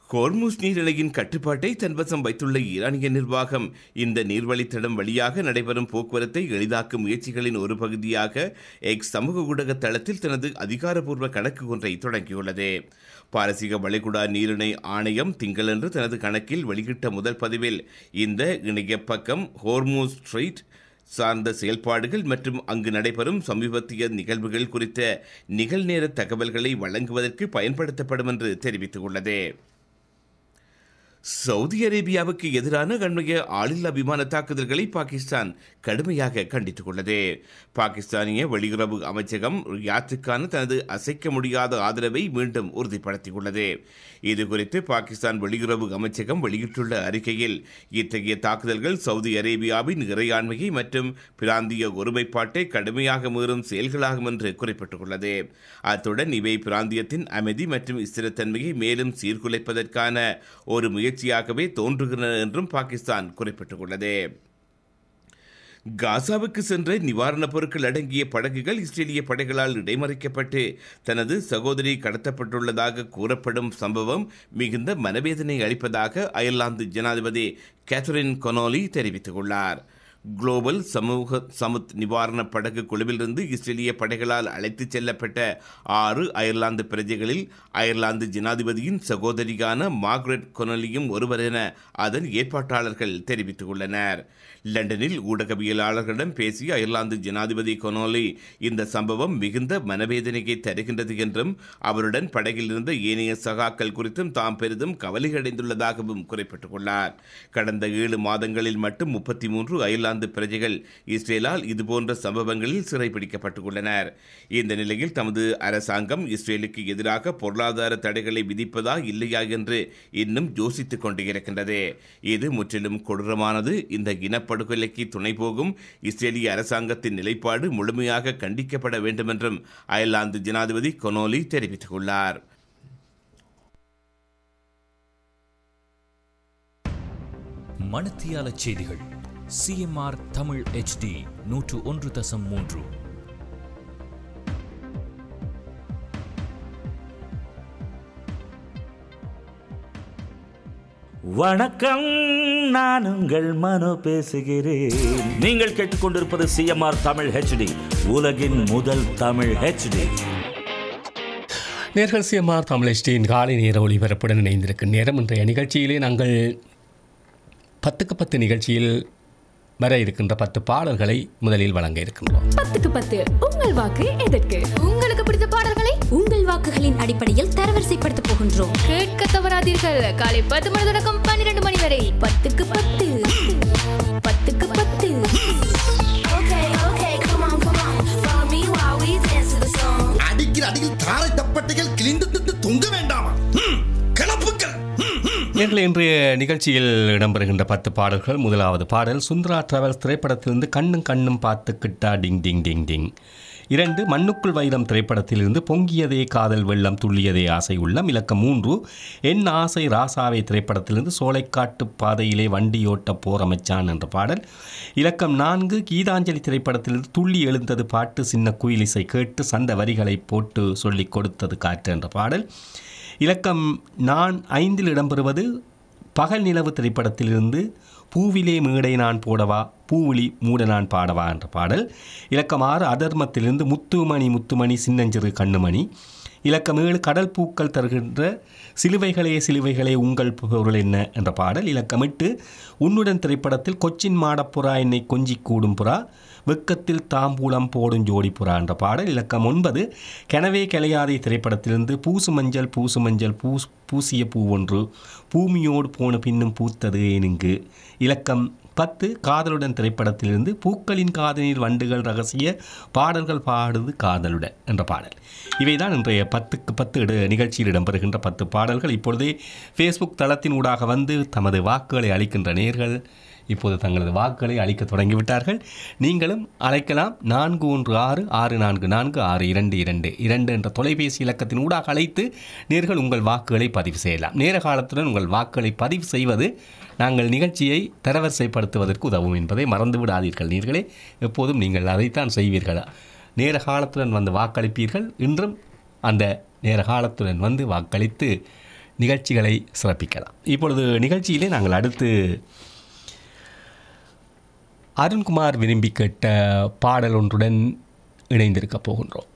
Hormuz நீரிணையின் கட்டுப்பாட்டை தன்வசம் வைத்துள்ள ஈரானிய நிர்வாகம் இந்த நீர்வழித்தடம் வழியாக நடைபெறும் போக்குவரத்தை எளிதாக்கும் முயற்சிகளின் ஒரு பகுதியாக எக்ஸ் சமூக ஊடக தளத்தில் தனது அதிகாரப்பூர்வ கணக்கு ஒன்றை தொடங்கியுள்ளது பாரசீக வளைகுடா நீரிணை ஆணையம் திங்களன்று தனது கணக்கில் வெளியிட்ட முதல் பதிவில் இந்த இணைய பக்கம் ஹோர்மூஸ் ஸ்ட்ரீட் சார்ந்த செயல்பாடுகள் மற்றும் அங்கு நடைபெறும் சமீபத்திய நிகழ்வுகள் குறித்த நிகழ்நேர தகவல்களை வழங்குவதற்கு பயன்படுத்தப்படும் என்று தெரிவித்துள்ளது சவுதி அரேபியாவுக்கு எதிரான அண்மைய ஆளில்லா விமான தாக்குதல்களை பாகிஸ்தான் கடுமையாக கண்டித்துள்ளது பாகிஸ்தானிய வெளியுறவு அமைச்சகம் ரியாத்துக்கான தனது அசைக்க முடியாத ஆதரவை மீண்டும் உறுதிப்படுத்தியுள்ளது இது குறித்து பாகிஸ்தான் வெளியுறவு அமைச்சகம் வெளியிட்டுள்ள அறிக்கையில் இத்தகைய தாக்குதல்கள் சவுதி அரேபியாவின் இறையாண்மையை மற்றும் பிராந்திய ஒருமைப்பாட்டை கடுமையாக மீறும் செயல்களாகும் என்று குறிப்பிட்டுள்ளது அத்துடன் இவை பிராந்தியத்தின் அமைதி மற்றும் ஸ்திரத்தன்மையை மேலும் சீர்குலைப்பதற்கான ஒரு முயற்சியாகவே தோன்றுகின்றன என்றும் பாகிஸ்தான் குறிப்பிட்டுள்ளது காசாவுக்கு சென்ற நிவாரணப் பொருட்கள் அடங்கிய படகுகள் இஸ்ரேலிய படைகளால் இடைமறிக்கப்பட்டு தனது சகோதரி கடத்தப்பட்டுள்ளதாக கூறப்படும் சம்பவம் மிகுந்த மனவேதனை அளிப்பதாக அயர்லாந்து ஜனாதிபதி கேத்தரின் கொனோலி தெரிவித்துள்ளார் குளோபல் சமூக சமுத் நிவாரண படகு குழுவிலிருந்து இஸ்ரேலிய படைகளால் அழைத்துச் செல்லப்பட்ட ஆறு அயர்லாந்து பிரஜைகளில் அயர்லாந்து ஜனாதிபதியின் சகோதரியான மார்க்ரெட் கொனலியும் ஒருவர் என அதன் ஏற்பாட்டாளர்கள் தெரிவித்துள்ளனர் லண்டனில் ஊடகவியலாளர்களிடம் பேசிய அயர்லாந்து ஜனாதிபதி கொனோலி இந்த சம்பவம் மிகுந்த மனவேதனையை தருகின்றது என்றும் அவருடன் படகில் இருந்த ஏனைய சகாக்கள் குறித்தும் தாம் பெரிதும் கவலையடைந்துள்ளதாகவும் குறிப்பிட்டுள்ளார் கடந்த ஏழு மாதங்களில் மட்டும் முப்பத்தி மூன்று அயர்லாந்து பிரஜைகள் இஸ்ரேலால் இதுபோன்ற சம்பவங்களில் சிறைபிடிக்கப்பட்டுள்ளனர் இந்த நிலையில் தமது அரசாங்கம் இஸ்ரேலுக்கு எதிராக பொருளாதார தடைகளை விதிப்பதா இல்லையா என்று இன்னும் யோசித்துக் கொண்டு இருக்கின்றது இது முற்றிலும் கொடூரமானது இந்த இனப்படுகொலைக்கு துணை போகும் இஸ்ரேலிய அரசாங்கத்தின் நிலைப்பாடு முழுமையாக கண்டிக்கப்பட வேண்டும் என்றும் அயர்லாந்து ஜனாதிபதி கொனோலி தெரிவித்துள்ளார் மணத்தியால செய்திகள் சிஎம்ஆர் தமிழ் ஹெச்டி நூற்று ஒன்று தசம் மூன்று வணக்கம் நான் உங்கள் மனோ பேசுகிறேன் நீங்கள் கேட்டுக்கொண்டிருப்பது சிஎம்ஆர் தமிழ் ஹெச்டி உலகின் முதல் தமிழ் ஹெச்டி நேர்கள் சிஎம்ஆர் தமிழ் காலை நேர ஒளிபரப்புடன் இணைந்திருக்கும் நேரம் இன்றைய நிகழ்ச்சியிலே நாங்கள் பத்துக்கு பத்து நிகழ்ச்சியில் வர இருக்கின்ற பத்து பாடல்களை முதலில் வழங்க இருக்கின்றோம் பத்துக்கு பத்து உங்கள் வாக்கு எதற்கு உங்களுக்கு பிடித்த பாடல்களை உங்கள் வாக்குகளின் அடிப்படையில் தரவரிசைப்படுத்த போகின்றோம் கேட்க தவறாதீர்கள் காலை பத்து மணி தொடக்கம் பன்னிரண்டு மணி வரை பத்துக்கு பத்து பத்துக்கு பத்து அடிக்கிற அடியில் தாரை தப்பட்டைகள் கிழிந்து திட்டு தொங்க வேண்டாமா ம், கிளப்புக்கள் ம், ம். நேர்கள் இன்றைய நிகழ்ச்சியில் இடம்பெறுகின்ற பத்து பாடல்கள் முதலாவது பாடல் சுந்தரா டிராவல்ஸ் திரைப்படத்திலிருந்து கண்ணும் கண்ணும் பார்த்து கிட்டா டிங் டிங் டிங் டிங் இரண்டு மண்ணுக்குள் வைரம் திரைப்படத்திலிருந்து பொங்கியதே காதல் வெள்ளம் துள்ளியதே ஆசை உள்ளம் இலக்கம் மூன்று என் ஆசை ராசாவை திரைப்படத்திலிருந்து சோலைக்காட்டு பாதையிலே வண்டியோட்ட போரமைச்சான் என்ற பாடல் இலக்கம் நான்கு கீதாஞ்சலி திரைப்படத்திலிருந்து துள்ளி எழுந்தது பாட்டு சின்ன குயிலிசை கேட்டு சந்த வரிகளை போட்டு சொல்லிக் கொடுத்தது காற்று என்ற பாடல் இலக்கம் நான் ஐந்தில் இடம்பெறுவது பகல் நிலவு திரைப்படத்திலிருந்து பூவிலே மேடை நான் போடவா பூவிழி மூட நான் பாடவா என்ற பாடல் இலக்கம் ஆறு அதர்மத்திலிருந்து முத்துமணி முத்துமணி சின்னஞ்சிறு கண்ணுமணி இலக்கம் ஏழு கடல் பூக்கள் தருகின்ற சிலுவைகளே சிலுவைகளே உங்கள் பொருள் என்ன என்ற பாடல் இலக்கம் எட்டு உன்னுடன் திரைப்படத்தில் கொச்சின் மாடப்புறா என்னை கொஞ்சி கூடும் புறா வெக்கத்தில் தாம்பூலம் போடும் ஜோடி புறா என்ற பாடல் இலக்கம் ஒன்பது கனவே கலையாதை திரைப்படத்திலிருந்து பூசு மஞ்சள் பூசு மஞ்சள் பூஸ் பூசிய பூ ஒன்று பூமியோடு போன பின்னும் பூத்தது ஏனுங்கு இலக்கம் பத்து காதலுடன் திரைப்படத்திலிருந்து பூக்களின் காதலில் வண்டுகள் ரகசிய பாடல்கள் பாடுது காதலுடன் என்ற பாடல் இவைதான் இன்றைய பத்துக்கு பத்து இட நிகழ்ச்சியில் இடம்பெறுகின்ற பத்து பாடல்கள் இப்பொழுதே ஃபேஸ்புக் தளத்தின் ஊடாக வந்து தமது வாக்குகளை அளிக்கின்ற நேர்கள் இப்போது தங்களது வாக்குகளை அளிக்க தொடங்கிவிட்டார்கள் நீங்களும் அழைக்கலாம் நான்கு ஒன்று ஆறு ஆறு நான்கு நான்கு ஆறு இரண்டு இரண்டு இரண்டு என்ற தொலைபேசி இலக்கத்தின் ஊடாக அழைத்து நேர்கள் உங்கள் வாக்குகளை பதிவு செய்யலாம் நேர காலத்துடன் உங்கள் வாக்குகளை பதிவு செய்வது நாங்கள் நிகழ்ச்சியை தரவரிசைப்படுத்துவதற்கு உதவும் என்பதை மறந்து விடாதீர்கள் நீர்களே எப்போதும் நீங்கள் அதைத்தான் செய்வீர்கள் நேர காலத்துடன் வந்து வாக்களிப்பீர்கள் இன்றும் அந்த நேர காலத்துடன் வந்து வாக்களித்து நிகழ்ச்சிகளை சிறப்பிக்கலாம் இப்பொழுது நிகழ்ச்சியிலே நாங்கள் அடுத்து அருண்குமார் விரும்பி கேட்ட பாடல் ஒன்றுடன் இணைந்திருக்கப் போகின்றோம்